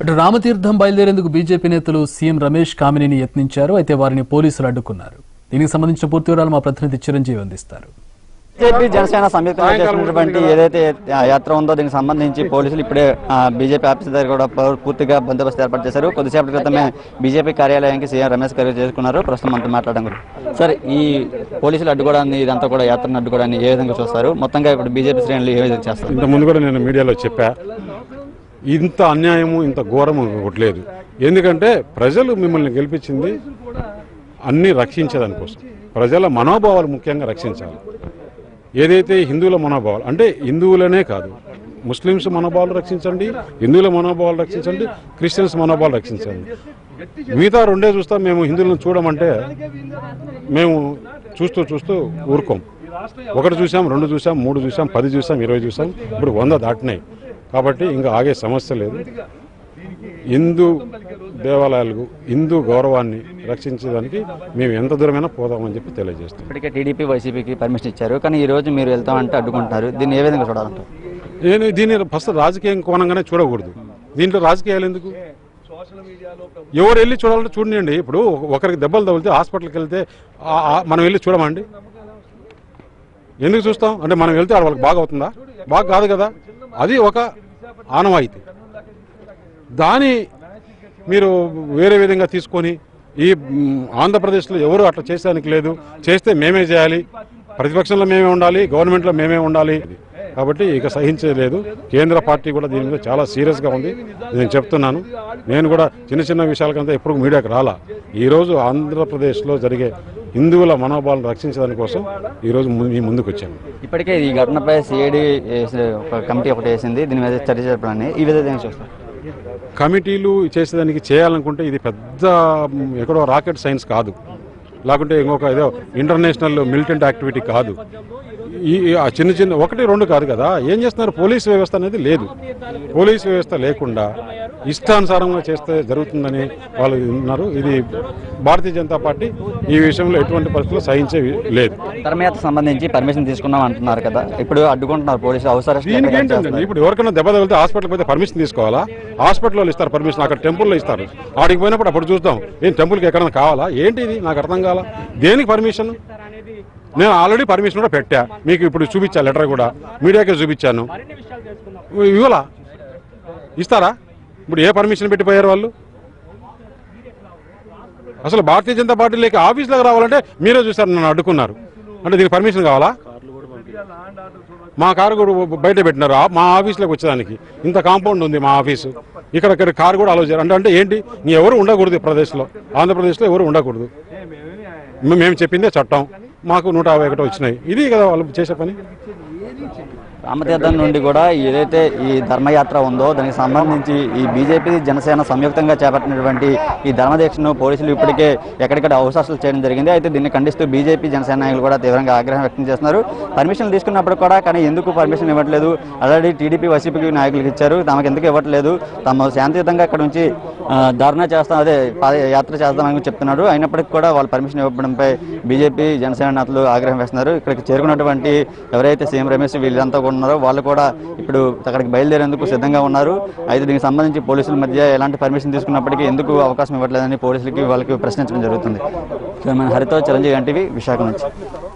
అటు రామతీర్థం బయలుదేరేందుకు బీజేపీ నేతలు సీఎం రమేష్ కామినేని యత్నించారు అయితే వారిని పోలీసులు అడ్డుకున్నారు దీనికి సంబంధించిన పూర్తి వివరాలు మా ప్రతినిధి చిరంజీవి అందిస్తారు బీజేపీ జనసేన సంయుక్తంగా చేసినటువంటి ఏదైతే ఆ యాత్ర ఉందో దీనికి సంబంధించి పోలీసులు ఇప్పుడే ఆ, బీజేపీ ఆఫీస్ దగ్గర కూడా పూ- పూర్తిగా బందోబస్తు ఏర్పాటు చేశారు కొద్దిసేపటి క్రితమే బీజేపీ కార్యాలయానికి సీఎం రమేష్ గారు చేసుకున్నారు ప్రస్తుతం మనతో మాట్లాడడం గురించి సార్ ఈ పోలీసులు అడ్డుకోవడాన్ని ఇదంతా కూడా యాత్రను అడ్డుకోవడాన్ని ఏ విధంగా చూస్తారు మొత్తంగా ఇప్పుడు బీజేపీ శ్రేణులు ఏ విధంగా చేస్తారు ఇంత ముందు కూడా నేను మీడియాలో చెప్పా ఇంత అన్యాయము ఇంత ఘోరము ఒకటి లేదు ఎందుకంటే ప్రజలు మిమ్మల్ని గెలిపించింది అన్ని రక్షించేదానికోసం ప్రజల మనోభావాలు ముఖ్యంగా రక్షించాలి ఏదైతే హిందువుల మనోభావాలు అంటే హిందువులనే కాదు ముస్లిమ్స్ మనోభావాలు రక్షించండి హిందువుల మనోభావాలు రక్షించండి క్రిస్టియన్స్ మనోభావాలు రక్షించండి మిగతా రెండే చూస్తాం మేము హిందువులను చూడమంటే మేము చూస్తూ చూస్తూ ఊరుకోం ఒకటి చూసాం రెండు చూసాం మూడు చూసాం పది చూసాం ఇరవై చూసాం ఇప్పుడు వంద దాటినాయి కాబట్టి ఇంకా ఆగే సమస్య లేదు హిందూ దేవాలయాలకు హిందూ గౌరవాన్ని రక్షించడానికి మేము ఎంత దూరమైనా పోదామని చెప్పి తెలియజేస్తాం ఇప్పటికే టీడీపీ వైసీపీకి పర్మిషన్ ఇచ్చారు కానీ ఈ రోజు మీరు వెళ్తామంటే అడ్డుకుంటున్నారు దీన్ని ఏ విధంగా చూడాలంటారు నేను దీన్ని ఫస్ట్ రాజకీయం కోణంగానే చూడకూడదు దీంట్లో రాజకీయాలు ఎందుకు ఎవరు వెళ్ళి చూడాలంటే చూడండి ఇప్పుడు ఒకరికి దెబ్బలు తగిలితే హాస్పిటల్కి వెళ్తే ఆ- ఆ- మనం వెళ్ళి చూడమండి ఎందుకు చూస్తాం అంటే మనం వెళ్తే ఆడ వాళ్ళకి బాగా అవుతుందా బాగా కాదు కదా అది ఒక ఆనవాయితీ దాని మీరు వేరే విధంగా తీసుకొని ఈ మ్, ఆంధ్రప్రదేశ్లో ఎవరు అట్లా చేసేదానికి లేదు చేస్తే మేమే చేయాలి ప్రతిపక్షంలో మేమే ఉండాలి గవర్నమెంట్లో మేమే ఉండాలి కాబట్టి ఇక సహించలేదు కేంద్ర పార్టీ కూడా దీని మీద చాలా సీరియస్గా ఉంది నేను చెప్తున్నాను నేను కూడా చిన్న చిన్న విషయాలకంతా ఎప్పుడు మీడియాకి రాలా ఈరోజు ఆంధ్రప్రదేశ్లో జరిగే హిందువుల మనోభావాలను రక్షించడానికి కోసం ఈరోజు ము- మీ ముందుకు వచ్చాను ఇప్పటికే ఈ ఘటనపై సిఐడి ఒక కమిటీ ఒకటి వేసింది దీని మీద చర్చ జరపడాన్ని ఈ విధంగా చూస్తారు కమిటీలు చేసేదానికి చేయాలనుకుంటే ఇది పెద్ద మ్, ఎక్కడో రాకెట్ సైన్స్ కాదు లేకుంటే ఇంకొక ఏదో ఇంటర్నేషనల్ మిలిటెంట్ యాక్టివిటీ కాదు ఈ ఈ ఆ చిన్న చిన్న ఒకటి రెండు కాదు కదా ఏం చేస్తున్నారు పోలీస్ వ్యవస్థ అనేది లేదు పోలీస్ వ్యవస్థ లేకుండా ఇష్టానుసారంగా చేస్తే జరుగుతుందని వాళ్ళు ఉన్నారు ఇది భారతీయ జనతా పార్టీ ఈ విషయంలో ఎటువంటి పరిస్థితుల్లో సహించే లేదు ధర్మయాత్ర సంబంధించి పర్మిషన్ తీసుకున్నాం అంటున్నారు కదా ఇప్పుడు అడ్డుకుంటున్నారు పోలీసులు అవసరం దీనికి ఏంటంటే ఇప్పుడు ఎవరికైనా దెబ్బ తగిలితే హాస్పిటల్కి పోతే పర్మిషన్ తీసుకోవాలా హాస్పిటల్ వాళ్ళు ఇస్తారు పర్మిషన్ అక్కడ టెంపుల్లో ఇస్తారు ఆడికి పోయినప్పుడు అప్పుడు చూద్దాం ఏం టెంపుల్కి ఎక్కడైనా కావాలా ఏంటి ఇది నాకు అర్థం కావాలా దేనికి పర్మిషన్ నేను ఆల్రెడీ పర్మిషన్ కూడా పెట్టా మీకు ఇప్పుడు చూపించా లెటర్ కూడా మీడియాకే చూపించాను ఇవ్వలా ఇస్తారా ఇప్పుడు ఏ పర్మిషన్ పెట్టిపోయారు వాళ్ళు అసలు భారతీయ జనతా పార్టీలోకి ఆఫీస్లోకి రావాలంటే మీరే చూసారు నన్ను అడ్డుకున్నారు అంటే దీనికి పర్మిషన్ కావాలా మా కారు కూడా బయట పెట్టినారు ఆ- మా ఆఫీస్లోకి వచ్చేదానికి ఇంత కాంపౌండ్ ఉంది మా ఆఫీసు ఇక్కడ ఇక్కడ కారు కూడా అలో చేయరు అంటే అంటే ఏంటి నీ ఎవరు ఉండకూడదు ఈ ప్రదేశ్లో ఆంధ్రప్రదేశ్లో ఎవరు ఉండకూడదు మే- మేము చెప్పిందే చట్టం మాకు నూట యాభై ఒకటి వచ్చినాయి ఇది కదా వాళ్ళు చేసే పని రామతీర్థం నుండి కూడా ఏదైతే ఈ ధర్మయాత్ర ఉందో దానికి సంబంధించి ఈ బీజేపీ జనసేన సంయుక్తంగా చేపట్టినటువంటి ఈ ధర్మదీక్షను పోలీసులు ఇప్పటికే ఎక్కడిక్కడ అవకాశాలు చేయడం జరిగింది అయితే దీన్ని ఖండిస్తూ బీజేపీ జనసేన నాయకులు కూడా తీవ్రంగా ఆగ్రహం వ్యక్తం చేస్తున్నారు పర్మిషన్ తీసుకున్నప్పుడు కూడా కానీ ఎందుకు పర్మిషన్ ఇవ్వట్లేదు ఆల్రెడీ టీడీపీ వైసీపీ నాయకులకు ఇచ్చారు తమకు ఎందుకు ఇవ్వట్లేదు తమ శాంతియుతంగా ఇక్కడ నుంచి ఆ, ధర్నా చేస్తాం అదే పాదయాత్ర చేస్తామని చెప్తున్నారు అయినప్పటికీ కూడా వాళ్ళు పర్మిషన్ ఇవ్వడంపై బీజేపీ జనసేన నేతలు ఆగ్రహం వేస్తున్నారు ఇక్కడికి చేరుకున్నటువంటి ఎవరైతే సీఎం రమేష్ వీళ్ళంతా కూడా ఉన్నారో వాళ్ళు కూడా ఇప్పుడు అక్కడికి బయలుదేరేందుకు సిద్ధంగా ఉన్నారు అయితే దీనికి సంబంధించి పోలీసుల మధ్య ఎలాంటి పర్మిషన్ తీసుకున్నప్పటికీ ఎందుకు అవకాశం ఇవ్వట్లేదని పోలీసులకి వాళ్ళకి ప్రశ్నించడం జరుగుతుంది సో మన హరితో చిరంజీవి ఎన్టీవీ విశాఖ నుంచి